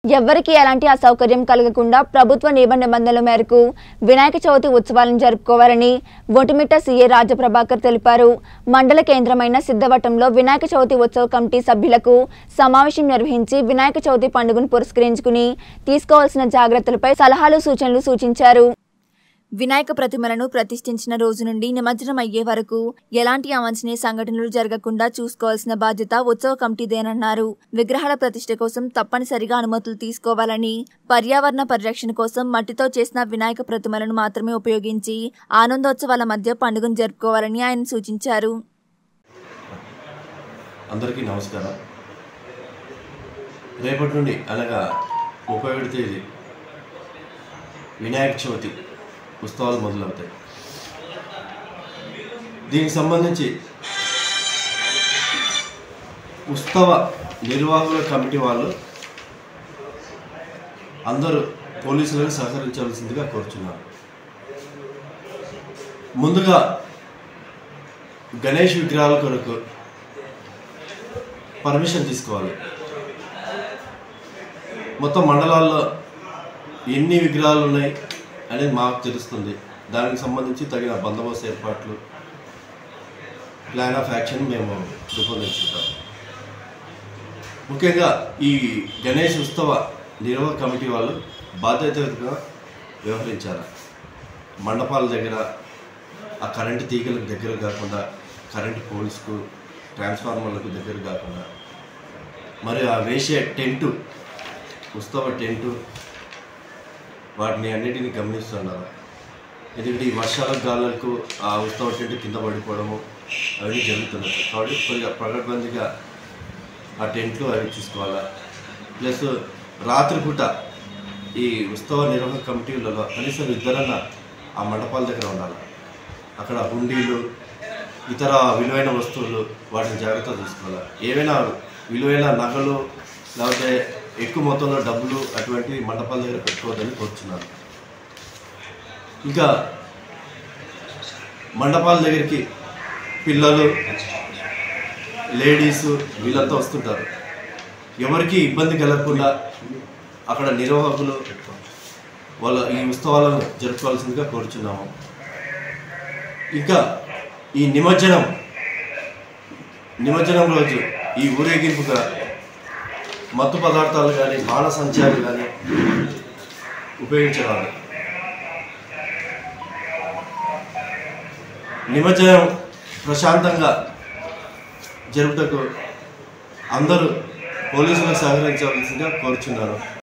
ఎవ్వరికీ ఎలాంటి అసౌకర్యం కలగకుండా ప్రభుత్వ నియమ నిబంధనల మేరకు వినాయక చవితి ఉత్సవాలను జరుపుకోవాలని ఒటిమిట్ట సీఏ రాజప్రభాకర్ తెలిపారు మండల కేంద్రమైన సిద్ధవటంలో వినాయక చవితి ఉత్సవ కమిటీ సభ్యులకు సమావేశం నిర్వహించి వినాయక చవితి పండుగను పురస్కరించుకుని తీసుకోవాల్సిన జాగ్రత్తలపై సలహాలు సూచనలు సూచించారు వినాయక ప్రతిమలను ప్రతిష్ఠించిన రోజు నుండి నిమజ్జనం అయ్యే వరకు ఎలాంటి అవాంఛనీయ సంఘటనలు జరగకుండా చూసుకోవాల్సిన బాధ్యత ఉత్సవ కమిటీదేనన్నారు విగ్రహాల ప్రతిష్ఠ కోసం తప్పనిసరిగా అనుమతులు తీసుకోవాలని పర్యావరణ పరిరక్షణ కోసం మట్టితో చేసిన వినాయక ప్రతిమలను మాత్రమే ఉపయోగించి ఆనందోత్సవాల మధ్య పండుగను జరుపుకోవాలని ఆయన సూచించారు అందరికీ నమస్కారం రేపటి నుండి అనగా ముప్పై ఒకటి తేదీ వినాయక చవితి ఉత్సవాలు మొదలవుతాయి దీనికి సంబంధించి ఉత్సవ నిర్వాహకుల కమిటీ వాళ్ళు అందరూ పోలీసులకు సహకరించాల్సిందిగా కోరుచున్నారు ముందుగా గణేష్ విగ్రహాల కొరకు పర్మిషన్ తీసుకోవాలి మొత్తం మండలాల్లో ఎన్ని విగ్రహాలు ఉన్నాయి అనేది మాకు తెలుస్తుంది దానికి సంబంధించి తగిన బందోబస్తు ఏర్పాట్లు ప్లాన్ ఆఫ్ యాక్షన్ మేము రూపొందించుకుంటాం ముఖ్యంగా ఈ గణేష్ ఉత్సవ నిర్వాహక కమిటీ వాళ్ళు బాధ్యతగా వ్యవహరించాలి మండపాల దగ్గర ఆ కరెంటు తీగలకు దగ్గర కాకుండా కరెంటు పోల్స్కు ట్రాన్స్ఫార్మర్లకు దగ్గర కాకుండా మరి ఆ వేసే టెంటు ఉత్సవ టెంటు వాటిని అన్నిటిని గమనిస్తున్నారు ఎందుకంటే ఈ వర్షాల గాలులకు ఆ ఉత్సవ టెంట్ కింద పడిపోవడము అవన్నీ జరుగుతున్నాయి కాబట్టి కొద్దిగా పగడ్బందీగా ఆ టెంట్లు అవి చూసుకోవాలా ప్లస్ రాత్రిపూట ఈ ఉత్సవ నిర్వహణ కమిటీలలో కనీసం ఇద్దరన్నా ఆ మండపాల దగ్గర ఉండాలి అక్కడ హుండీలు ఇతర విలువైన వస్తువులు వాటిని జాగ్రత్తగా చూసుకోవాలి ఏవైనా విలువైన నగలు లేకపోతే ఎక్కువ మొత్తంలో డబ్బులు అటువంటి మండపాల దగ్గర పెట్టుకోవద్దని కోరుచున్నాను ఇంకా మండపాల దగ్గరికి పిల్లలు లేడీస్ వీళ్ళంతా వస్తుంటారు ఎవరికి ఇబ్బంది కలగకుండా అక్కడ నిర్వాహకులు వాళ్ళ ఈ ఉత్సవాలను జరుపుకోవాల్సిందిగా కోరుచున్నాము ఇంకా ఈ నిమజ్జనం నిమజ్జనం రోజు ఈ ఊరేగింపుగా మత్తు పదార్థాలు కానీ బాణసంచాలు కానీ ఉపయోగించరాదు నిమజ్జనం ప్రశాంతంగా జరుపుటకు అందరూ పోలీసులకు సహకరించవలసిందిగా కోరుచున్నారు